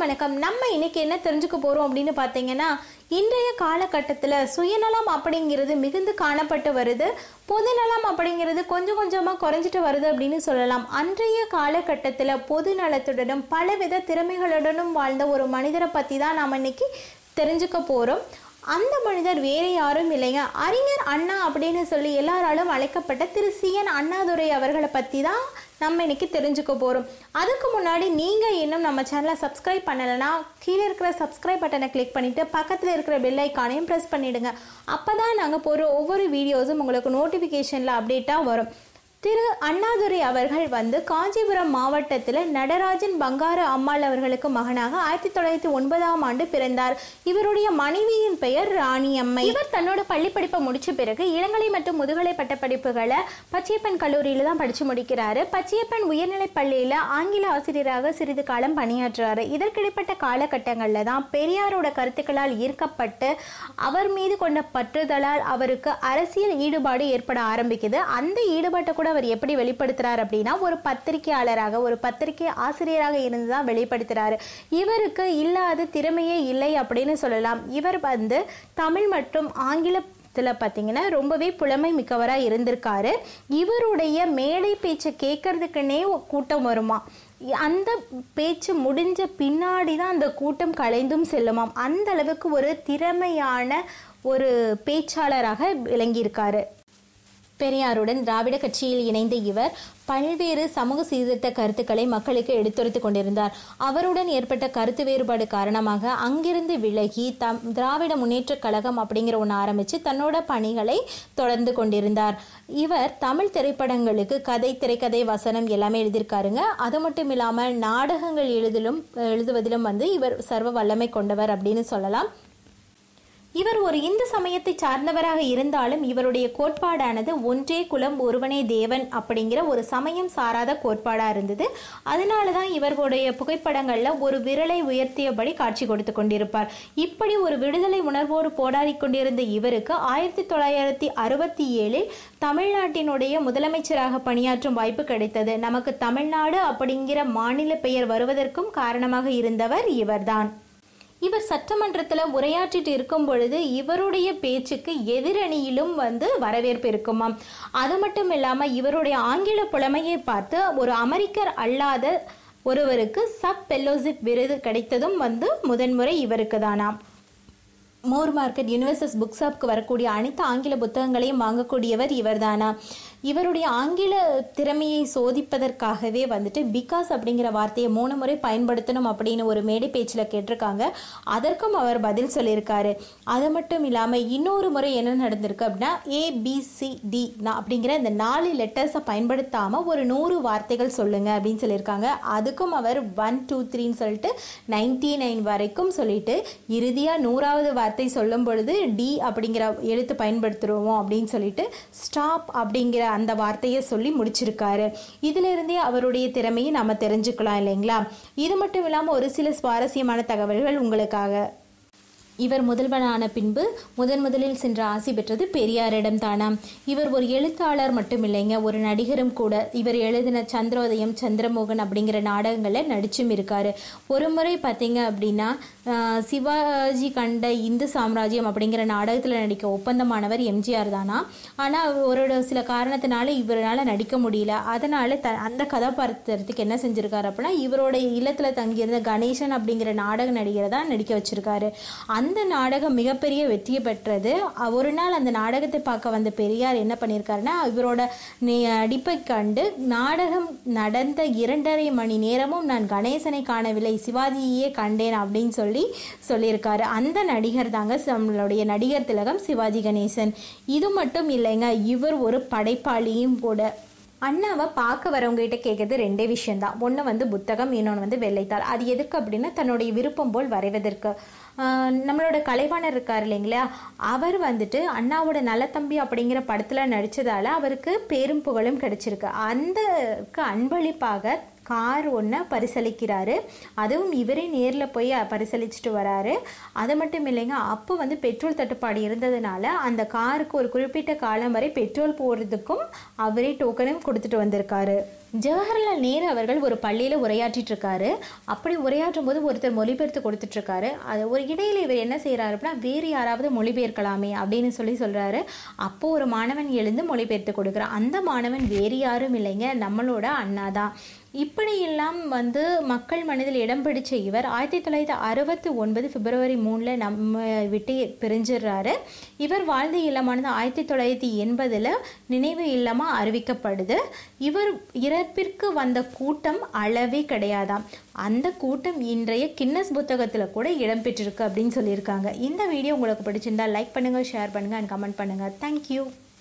வணக்கம் நம்ம இன்னைக்கு என்ன தெரிஞ்சுக்க போறோம் அப்படின்னு பார்த்தீங்கன்னா இன்றைய காலகட்டத்தில் சுயநலம் அப்படிங்கிறது மிகுந்து காணப்பட்டு வருது பொதுநலம் அப்படிங்கிறது கொஞ்சம் கொஞ்சமாக குறைஞ்சிட்டு வருது அப்படின்னு சொல்லலாம் அன்றைய காலகட்டத்தில் பொது நலத்துடனும் பலவித திறமைகளுடனும் வாழ்ந்த ஒரு மனிதரை பற்றி தான் நாம் இன்னைக்கு தெரிஞ்சுக்க போகிறோம் அந்த மனிதர் வேறு யாரும் இல்லைங்க அறிஞர் அண்ணா அப்படின்னு சொல்லி எல்லாராலும் அழைக்கப்பட்ட திரு சி என் அண்ணாதுரை அவர்களை பற்றி தான் நம்ம இன்னைக்கு தெரிஞ்சுக்க போகிறோம் அதுக்கு முன்னாடி நீங்கள் இன்னும் நம்ம சேனலை சப்ஸ்கிரைப் பண்ணலைன்னா கீழே இருக்கிற சப்ஸ்கிரைப் பட்டனை கிளிக் பண்ணிவிட்டு பக்கத்தில் இருக்கிற பெல் ஐக்கானையும் ப்ரெஸ் பண்ணிவிடுங்க அப்போ தான் நாங்கள் போகிற ஒவ்வொரு வீடியோஸும் உங்களுக்கு நோட்டிஃபிகேஷனில் அப்டேட்டாக வரும் திரு அண்ணாதுரை அவர்கள் வந்து காஞ்சிபுரம் மாவட்டத்தில் நடராஜன் பங்காரு அம்மாள் அவர்களுக்கு மகனாக ஆயிரத்தி தொள்ளாயிரத்தி ஒன்பதாம் ஆண்டு பிறந்தார் இவருடைய மனைவியின் பெயர் ராணியம்மை இவர் தன்னோட பள்ளி படிப்பை முடிச்ச பிறகு இளங்கலை மற்றும் முதுகலை பட்ட படிப்புகளை பச்சையப்பன் கல்லூரியில தான் படிச்சு முடிக்கிறாரு பச்சையப்பன் உயர்நிலைப் பள்ளியில ஆங்கில ஆசிரியராக சிறிது காலம் பணியாற்றுறாரு இதற்கிடைப்பட்ட காலகட்டங்களில் தான் பெரியாரோட கருத்துக்களால் ஈர்க்கப்பட்டு அவர் மீது கொண்ட பற்றுதலால் அவருக்கு அரசியல் ஈடுபாடு ஏற்பட ஆரம்பிக்குது அந்த ஈடுபாட்டை கூட அவர் எப்படி வெளிப்படுத்துறார் அப்படின்னா ஒரு பத்திரிகையாளராக ஒரு பத்திரிகை ஆசிரியராக இருந்து தான் வெளிப்படுத்துறாரு இவருக்கு இல்லாத திறமையே இல்லை அப்படின்னு சொல்லலாம் இவர் வந்து தமிழ் மற்றும் ஆங்கில இதில் பார்த்தீங்கன்னா ரொம்பவே புலமை மிக்கவராக இருந்திருக்காரு இவருடைய மேடை பேச்சை கேட்கறதுக்குன்னே கூட்டம் வருமா அந்த பேச்சு முடிஞ்ச பின்னாடி தான் அந்த கூட்டம் கலைந்தும் செல்லுமாம் அந்த அளவுக்கு ஒரு திறமையான ஒரு பேச்சாளராக விளங்கியிருக்காரு பெரியாருடன் திராவிட கட்சியில் இணைந்த இவர் பல்வேறு சமூக சீர்திருத்த கருத்துக்களை மக்களுக்கு எடுத்துரைத்து கொண்டிருந்தார் அவருடன் ஏற்பட்ட கருத்து வேறுபாடு காரணமாக அங்கிருந்து விலகி தம் திராவிட முன்னேற்ற கழகம் அப்படிங்கிற ஒன்று ஆரம்பித்து தன்னோட பணிகளை தொடர்ந்து கொண்டிருந்தார் இவர் தமிழ் திரைப்படங்களுக்கு கதை திரைக்கதை வசனம் எல்லாமே எழுதியிருக்காருங்க அது மட்டும் இல்லாமல் நாடகங்கள் எழுதிலும் எழுதுவதிலும் வந்து இவர் சர்வ வல்லமை கொண்டவர் அப்படின்னு சொல்லலாம் இவர் ஒரு இந்து சமயத்தை சார்ந்தவராக இருந்தாலும் இவருடைய கோட்பாடானது ஒன்றே குலம் ஒருவனே தேவன் அப்படிங்கிற ஒரு சமயம் சாராத கோட்பாடா இருந்தது அதனால தான் இவர்களுடைய புகைப்படங்கள்ல ஒரு விரலை உயர்த்தியபடி காட்சி கொடுத்து கொண்டிருப்பார் இப்படி ஒரு விடுதலை உணர்வோடு போராடி கொண்டிருந்த இவருக்கு ஆயிரத்தி தொள்ளாயிரத்தி அறுபத்தி ஏழில் தமிழ்நாட்டினுடைய முதலமைச்சராக பணியாற்றும் வாய்ப்பு கிடைத்தது நமக்கு தமிழ்நாடு அப்படிங்கிற மாநில பெயர் வருவதற்கும் காரணமாக இருந்தவர் இவர்தான் இவர் சட்டமன்றத்தில் உரையாற்றிட்டு இருக்கும் பொழுது இவருடைய பேச்சுக்கு எதிரணியிலும் வந்து வரவேற்பு இருக்குமாம் அது மட்டும் இல்லாமல் இவருடைய ஆங்கில புலமையை பார்த்து ஒரு அமெரிக்கர் அல்லாத ஒருவருக்கு சப் பெல்லோசிப் விருது கிடைத்ததும் வந்து முதன்முறை இவருக்கு தானாம் மோர் மார்க்கெட் யூனிவர்சஸ் புக் ஷாப்க்கு வரக்கூடிய அனைத்து ஆங்கில புத்தகங்களையும் வாங்கக்கூடியவர் இவர்தானா இவருடைய ஆங்கில திறமையை சோதிப்பதற்காகவே வந்துட்டு பிகாஸ் அப்படிங்கிற வார்த்தையை மூணு முறை பயன்படுத்தணும் அப்படின்னு ஒரு மேடை பேச்சில் கேட்டிருக்காங்க அதற்கும் அவர் பதில் சொல்லியிருக்காரு அது மட்டும் இல்லாமல் இன்னொரு முறை என்ன நடந்திருக்கு அப்படின்னா ஏபிசிடி அப்படிங்கிற இந்த நாலு லெட்டர்ஸை பயன்படுத்தாமல் ஒரு நூறு வார்த்தைகள் சொல்லுங்க அப்படின்னு சொல்லியிருக்காங்க அதுக்கும் அவர் ஒன் டூ த்ரீன்னு சொல்லிட்டு நைன்டி நைன் வரைக்கும் சொல்லிட்டு இறுதியாக நூறாவது வார்த்தை சொல்லும் பொழுது டி அப்படிங்கிற எழுத்து பயன்படுத்துருவோம் அப்படின்னு சொல்லிட்டு ஸ்டாப் அப்படிங்கிற அந்த வார்த்தையை சொல்லி முடிச்சிருக்காரு இதுல இருந்தே அவருடைய திறமையை நாம தெரிஞ்சுக்கலாம் இல்லைங்களா இது மட்டும் இல்லாமல் ஒரு சில சுவாரஸ்யமான தகவல்கள் உங்களுக்காக இவர் முதல்வனான பின்பு முதன் முதலில் சென்ற ஆசி பெற்றது பெரியாரிடம் தானாம் இவர் ஒரு எழுத்தாளர் மட்டும் இல்லைங்க ஒரு நடிகரும் கூட இவர் எழுதின சந்திரோதயம் சந்திரமோகன் அப்படிங்கிற நாடகங்களில் நடிச்சும் இருக்காரு ஒரு முறை பார்த்தீங்க அப்படின்னா சிவாஜி கண்ட இந்து சாம்ராஜ்யம் அப்படிங்கிற நாடகத்தில் நடிக்க ஒப்பந்தமானவர் எம்ஜிஆர் தானா ஆனால் ஒரு சில காரணத்தினால இவரால் நடிக்க முடியல அதனால த அந்த கதாபாத்திரத்துக்கு என்ன செஞ்சிருக்காரு அப்படின்னா இவரோட இல்லத்தில் தங்கியிருந்த கணேசன் அப்படிங்கிற நாடக நடிகரை தான் நடிக்க வச்சிருக்காரு அந்த நாடகம் மிகப்பெரிய வெற்றியை பெற்றது ஒரு நாள் அந்த நாடகத்தை பார்க்க வந்த பெரியார் என்ன பண்ணியிருக்காருன்னா இவரோட நடிப்பை கண்டு நாடகம் நடந்த இரண்டரை மணி நேரமும் நான் கணேசனை காணவில்லை சிவாஜியே கண்டேன் அப்படின்னு சொல்லி சொல்லியிருக்காரு அந்த நடிகர் தாங்க நம்மளுடைய நடிகர் திலகம் சிவாஜி கணேசன் இது மட்டும் இல்லைங்க இவர் ஒரு படைப்பாளியும் கூட அண்ணாவை பார்க்க வரவங்க கிட்ட கேட்கறது ரெண்டே விஷயம்தான் ஒன்று வந்து புத்தகம் இன்னொன்று வந்து வெள்ளைத்தாள் அது எதுக்கு அப்படின்னா தன்னுடைய விருப்பம் போல் வரைவதற்கு நம்மளோட கலைவாணர் இருக்கார் இல்லைங்களா அவர் வந்துட்டு அண்ணாவோட நலத்தம்பி அப்படிங்கிற படத்தில் நடித்ததால அவருக்கு பேரும் புகழும் கிடைச்சிருக்கு அந்த அன்பளிப்பாக கார் ஒன்றை பரிசளிக்கிறாரு அதுவும் இவரே நேரில் போய் பரிசளிச்சுட்டு வராரு அது மட்டும் இல்லைங்க அப்போ வந்து பெட்ரோல் தட்டுப்பாடு இருந்ததுனால அந்த காருக்கு ஒரு குறிப்பிட்ட காலம் வரை பெட்ரோல் போடுறதுக்கும் அவரே டோக்கனும் கொடுத்துட்டு வந்திருக்காரு ஜவஹர்லால் நேரு அவர்கள் ஒரு பள்ளியில் உரையாற்றிட்டு இருக்காரு அப்படி உரையாற்றும் போது ஒருத்தர் மொழிபெயர்த்து கொடுத்துட்டு இருக்காரு அது ஒரு இடையில இவர் என்ன செய்கிறாரு அப்படின்னா வேறு யாராவது மொழிபெயர்க்கலாமே அப்படின்னு சொல்லி சொல்கிறாரு அப்போ ஒரு மாணவன் எழுந்து மொழிபெயர்த்து கொடுக்குறான் அந்த மாணவன் வேறு யாரும் இல்லைங்க நம்மளோட அண்ணா தான் இப்படியெல்லாம் வந்து மக்கள் மனதில் இடம் பிடிச்ச இவர் ஆயிரத்தி தொள்ளாயிரத்தி அறுபத்தி ஒன்பது பிப்ரவரி மூணில் நம்ம விட்டு பிரிஞ்சிடுறாரு இவர் வாழ்ந்த இல்லமானது ஆயிரத்தி தொள்ளாயிரத்தி எண்பதில் நினைவு இல்லமாக அறிவிக்கப்படுது இவர் இறப்பிற்கு வந்த கூட்டம் அளவே கிடையாதாம் அந்த கூட்டம் இன்றைய கின்னஸ் புத்தகத்தில் கூட இடம்பெற்றிருக்கு அப்படின்னு சொல்லியிருக்காங்க இந்த வீடியோ உங்களுக்கு பிடிச்சிருந்தா லைக் பண்ணுங்கள் ஷேர் பண்ணுங்கள் அண்ட் கமெண்ட் பண்ணுங்கள் தேங்க்யூ